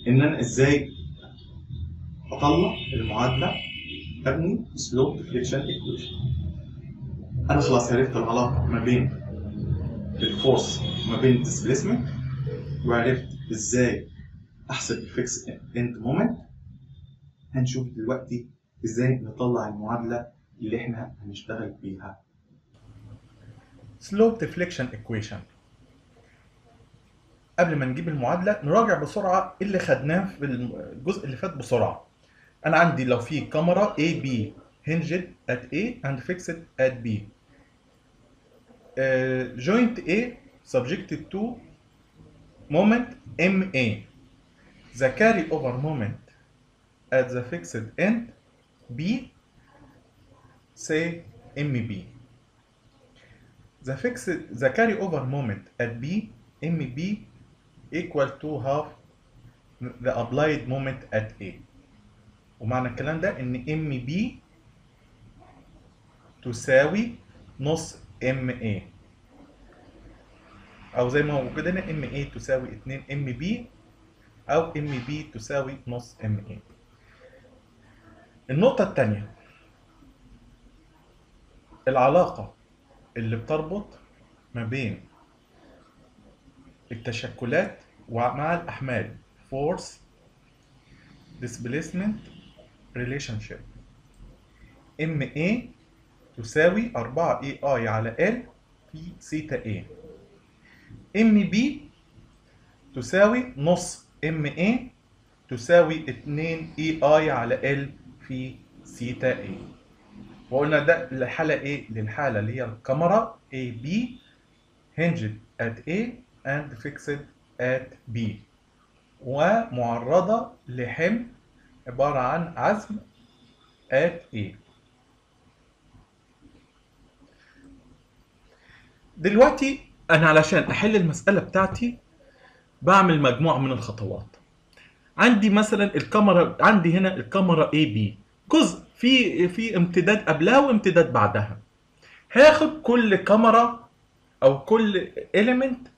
ان انا ازاي اطلع المعادله ابني سلوب ديفليكشن ايكويشن انا خلاص عرفت العلاقه ما بين الفورس وما بين الديسبيسمنت وعرفت ازاي احسب الفيكس اند مومنت هنشوف دلوقتي ازاي نطلع المعادله اللي احنا هنشتغل بيها سلوب ديفليكشن ايكويشن قبل ما نجيب المعادله نراجع بسرعه اللي خدناه في الجزء اللي فات بسرعه انا عندي لو في كاميرا A B hinged at A and fixed at B uh, joint A subjected to moment MA the carry over moment at the fixed end B say MB the fixed the carry over moment at B MB equal to half the applied moment at A ومعنى الكلام ده ان ام بي تساوي نص ام اي او زي ما هو كده هنا ام اي تساوي 2 ام بي او ام بي تساوي نص ام اي النقطة الثانية العلاقة اللي بتربط ما بين التشكلات ومع الأحمال force displacement relationship MA تساوي 4 EI على L في سيتا A MB تساوي نص MA تساوي 2 EI على L في سيتا A وقلنا ده للحالة ايه؟ للحالة اللي هي الكاميرا AB hinged at A and fixed at B ومعرضة لحمل عبارة عن عزم at A دلوقتي أنا علشان أحل المسألة بتاعتي بعمل مجموعة من الخطوات عندي مثلا الكاميرا عندي هنا الكاميرا AB جزء في في امتداد قبلها وامتداد بعدها هاخد كل كاميرا او كل element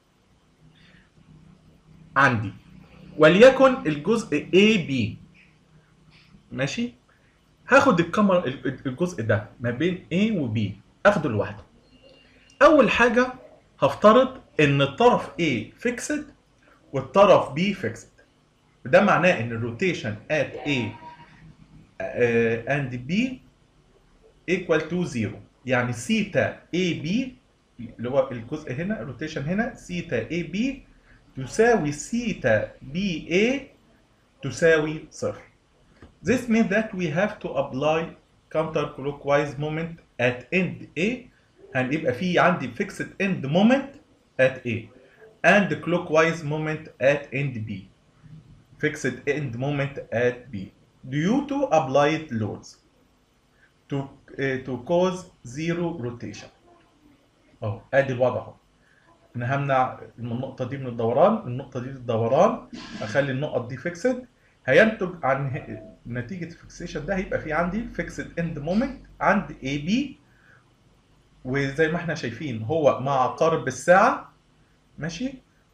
عندي وليكن الجزء AB ماشي هاخد الكاميرا الجزء ده ما بين A و B اخده لوحده اول حاجه هفترض ان الطرف A فيكسد والطرف B فيكسد ده معناه ان الروتيشن at A uh, and B equal to 0 يعني سيتا AB اللي هو الجزء هنا الروتيشن هنا سيتا AB تساوي سيتا BA تساوي صفر. This means that we have to apply counterclockwise moment at end A هنبقى في عندي fixed end moment at A and clockwise moment at end B. Fixed end moment at B. due to applied loads to uh, to cause zero rotation اهو ادي الوضع اهو انا همنع النقطه دي من الدوران النقطه دي الدوران اخلي النقط دي فيكسد هينتج عن نتيجه الفيكسيشن ده هيبقى في عندي فيكسد اند مومنت عند اي بي وزي ما احنا شايفين هو مع عقارب الساعه ماشي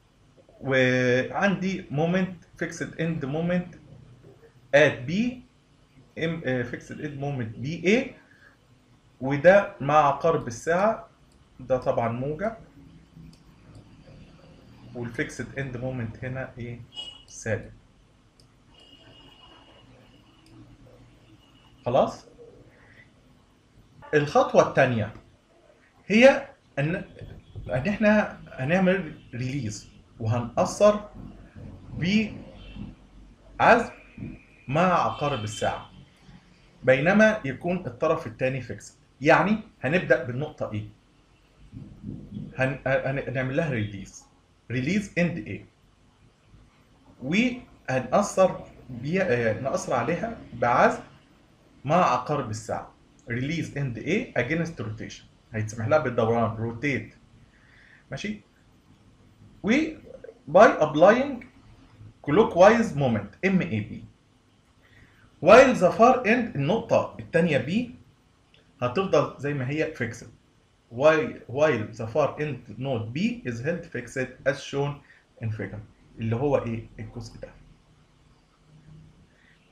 وعندي مومنت فيكسد اند مومنت at B M fixed end moment BA وده مع عقارب الساعة ده طبعا موجب والفيكسد اند مومنت هنا ايه سالب خلاص الخطوة الثانية هي ان ان احنا هنعمل ريليز وهنأثر بعزم مع عقارب الساعة بينما يكون الطرف الثاني فيكسد يعني هنبدأ بالنقطة ايه هن... هنعمل لها ريليز ريليز اند ايه وهنأثر بيها نأثر عليها بعزم مع عقارب الساعة ريليز اند ايه اجينست روتيشن هيتسمح لها بالدوران روتيت ماشي و باي ابلاينج clockwise moment MAB while the far end النقطة التانية B هتفضل زي ما هي fixed while while the far end node B is held fixed as shown in figure اللي هو ايه الجزء ده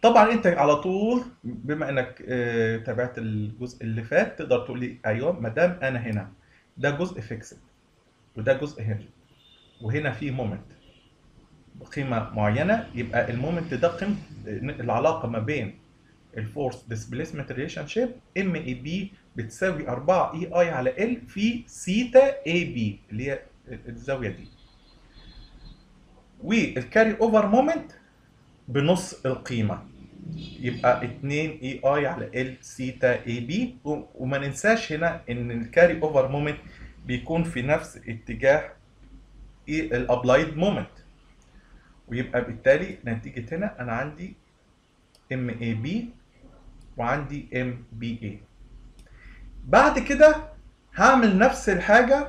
طبعا انت على طول بما انك آه، تابعت الجزء اللي فات تقدر تقول لي ايوه ما دام انا هنا ده جزء فيكسد وده جزء هنا وهنا في مومنت بقيمه معينه يبقى المومنت ده قيمه العلاقه ما بين الفورس ديسبيسمنت ريليشن شيب ام اي بي بتساوي 4 اي اي على ال في سيتا اي بي اللي هي الزاويه دي والكاري اوفر مومنت بنص القيمه يبقى 2 اي اي على ال سيتا اي بي وما ننساش هنا ان الكاري اوفر مومنت بيكون في نفس اتجاه الابلايد مومنت ويبقى بالتالي نتيجة هنا انا عندي ام اي بي وعندي ام بي اي بعد كده هعمل نفس الحاجة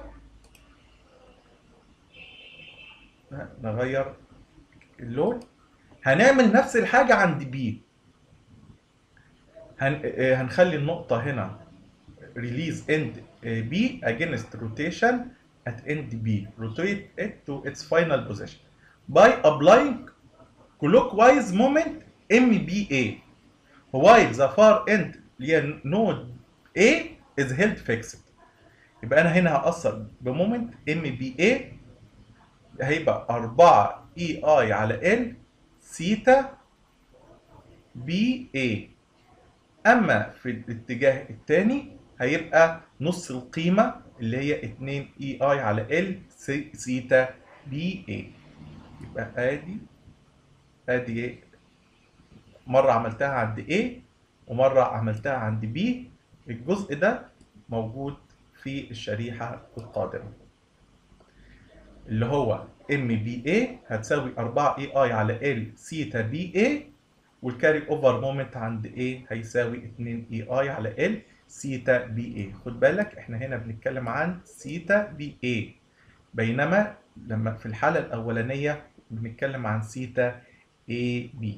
نغير اللون هنعمل نفس الحاجة عند بي هن... آه، هنخلي النقطة هنا release end آه، B against rotation at end B rotate it to its final position by applying clockwise moment MBA while the far end اللي هي node A is held fixed يبقى انا هنا هأثر بمومنت MBA هيبقى 4 EI على L سيتا بي اي اما في الاتجاه الثاني هيبقى نص القيمه اللي هي 2 اي اي على ال سيتا بي اي يبقى ادي ادي مره عملتها عند A ومره عملتها عند B الجزء ده موجود في الشريحه القادمه اللي هو ام بي اي هتساوي 4 اي اي على ال سيتا بي اي والكاري اوفر مومنت عند A هيساوي 2 اي اي على ال سيتا بي اي خد بالك احنا هنا بنتكلم عن سيتا بي اي بينما لما في الحالة الأولانية بنتكلم عن سيتا اي بي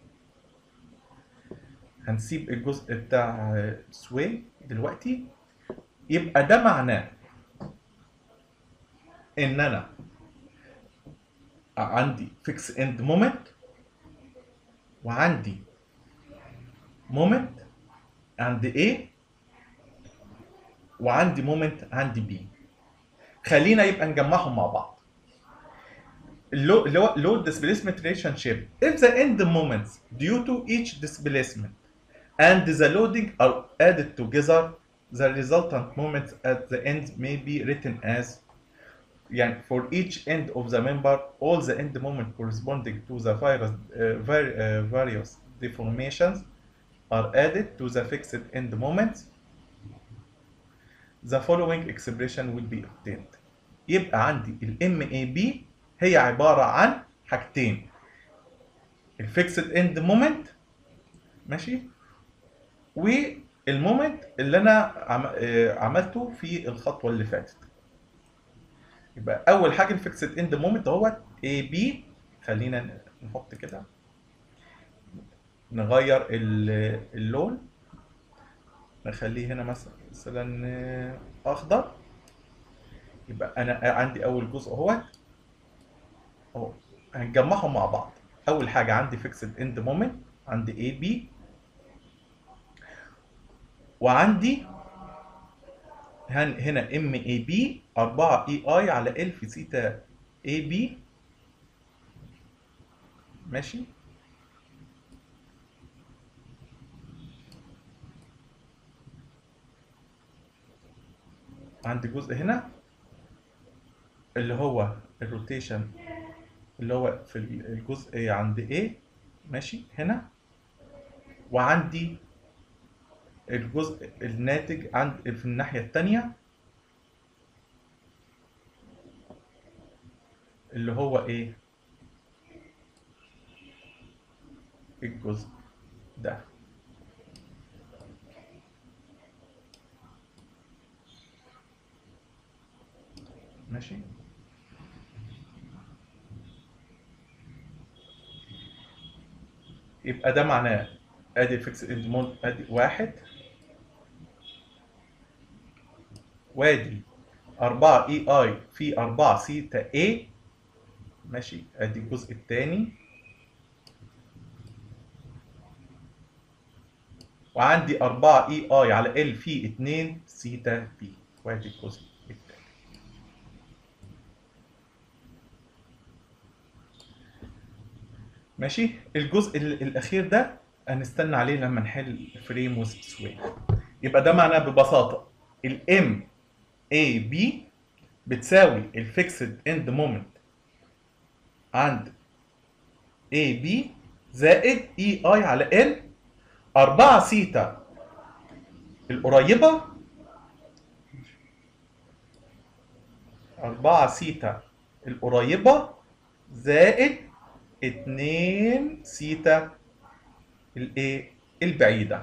هنسيب الجزء بتاع سوي دلوقتي يبقى ده معناه ان انا عندي فيكس اند مومنت وعندي مومنت عند A وعندي مومنت عند B خلينا يبقى نجمعهم مع بعض اللو- اللي هو load displacement relationship if the end moments due to each displacement and the loading are added together the resultant moments at the end may be written as يعني for each end of the member all the end moment corresponding to the virus, uh, var- uh, various deformations are added to the fixed end moments the following expression will be obtained يبقى عندي ال MAB هي عبارة عن حاجتين الفيكسد اند مومنت ماشي والمومنت اللي انا عم... آه، عملته في الخطوة اللي فاتت يبقى اول حاجه الفيكسد اند مومنت اهوت اي بي خلينا نحط كده نغير ال- اللون نخليه هنا مثلا مثلا آه، اخضر يبقى انا عندي اول جزء اهوت اهو هنجمعهم مع بعض اول حاجه عندي فيكسد اند مومنت عندي اي بي وعندي هن- هنا ام اي بي 4 اي اي على ال في سيتا اي بي ماشي عندي جزء هنا اللي هو الروتيشن اللي هو في الجزء عند A ماشي هنا وعندي الجزء الناتج عند في الناحية التانية اللي هو ايه الجزء ده ماشي يبقى ده معناه ادي الفيكس اند مود ادي واحد وادي 4 اي اي في 4 سيتا اي ماشي ادي الجزء الثاني وعندي 4 اي اي على ال في 2 سيتا بي وادي الجزء التاني ماشي الجزء ال- الاخير ده هنستنى عليه لما نحل فريم وسوي يبقى ده معناه ببساطه الام اي بي بتساوي الفيكسد اند مومنت عند اي بي زائد اي اي على ال 4 سيتا القريبه 4 سيتا القريبه زائد 2 سيتا الايه البعيده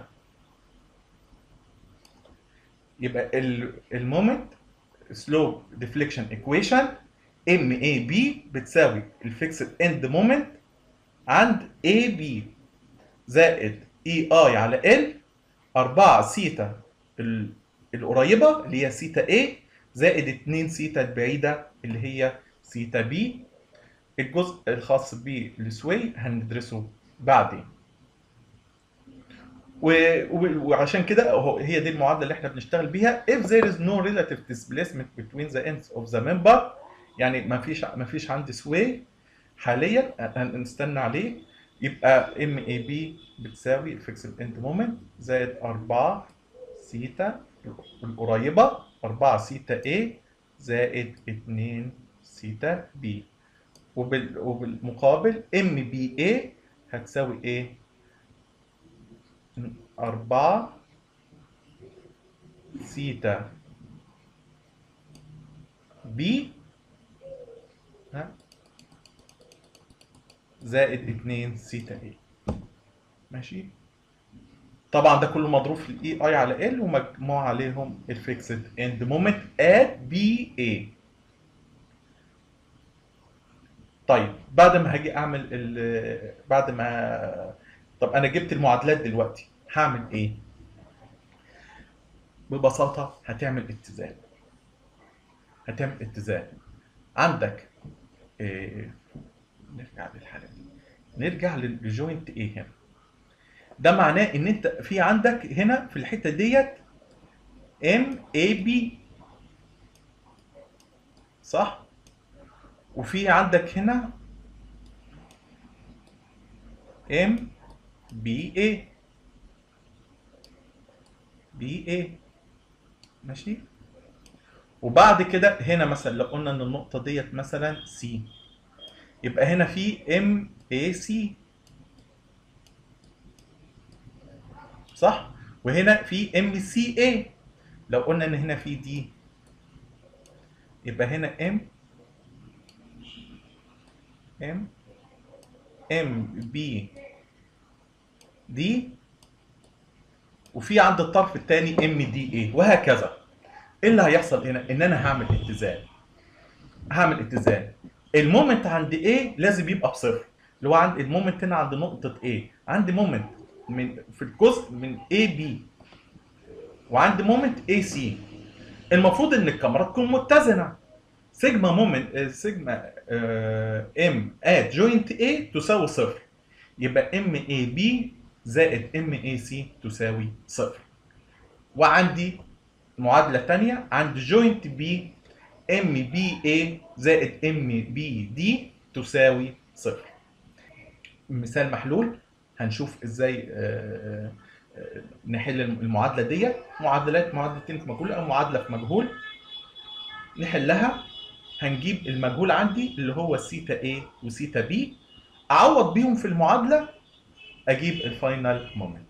يبقى المومنت سلوب ديفليكشن ايكويشن ام اي بي بتساوي الفيكسد اند مومنت عند اي بي زائد اي اي على ال 4 سيتا ال- القريبه اللي هي سيتا اي زائد 2 سيتا البعيده اللي هي سيتا بي الجزء الخاص بالسوي هندرسه بعدين و- و- وعشان كده هو- هي دي المعادله اللي احنا بنشتغل بيها if there is no relative displacement between the ends of the member يعني ما فيش ما فيش عندي سوي حاليا هنستنى عليه يبقى ام اي بي بتساوي الفيكسد اند مومنت زائد 4 سيتا القريبه 4 سيتا A زائد 2 سيتا B وبال وبالمقابل ام بي اي هتساوي ايه؟ 4 سيتا بي ها زائد 2 سيتا اي ماشي طبعا ده كله مضروب في الاي اي على ال ومجموع عليهم الفيكسد اند مومنت ات بي اي طيب بعد ما هاجي اعمل ال بعد ما طب انا جبت المعادلات دلوقتي هعمل ايه ببساطه هتعمل اتزان هتعمل اتزان عندك إيه نرجع للحاله دي نرجع للجوينت ايه هنا ده معناه ان انت في عندك هنا في الحته ديت ام اي بي صح وفي عندك هنا ام بي اي بي اي ماشي وبعد كده هنا مثلا لو قلنا ان النقطه ديت مثلا سي يبقى هنا في ام اي سي صح وهنا في ام سي اي لو قلنا ان هنا في دي يبقى هنا ام ام ام بي دي وفي عند الطرف الثاني ام دي اي وهكذا ايه اللي هيحصل هنا ان انا هعمل اتزان هعمل اتزان المومنت عند ايه لازم يبقى بصفر اللي هو عند المومنت هنا عند نقطه ايه عندي مومنت من في الجزء من اي بي وعندي مومنت اي سي المفروض ان الكاميرا تكون متزنه سيجما مومنت سيجما ام ات جوينت اي تساوي صفر يبقى ام اي بي زائد ام اي سي تساوي صفر وعندي معادله ثانيه عند جوينت بي ام بي اي زائد ام بي دي تساوي صفر مثال محلول هنشوف ازاي آه، آه، نحل المعادله ديت معادلات معادلتين في مجهول او معادله في مجهول نحلها هنجيب المجهول عندي اللي هو سيتا A وسيتا B اعوض بيهم في المعادله اجيب الفاينل مومنت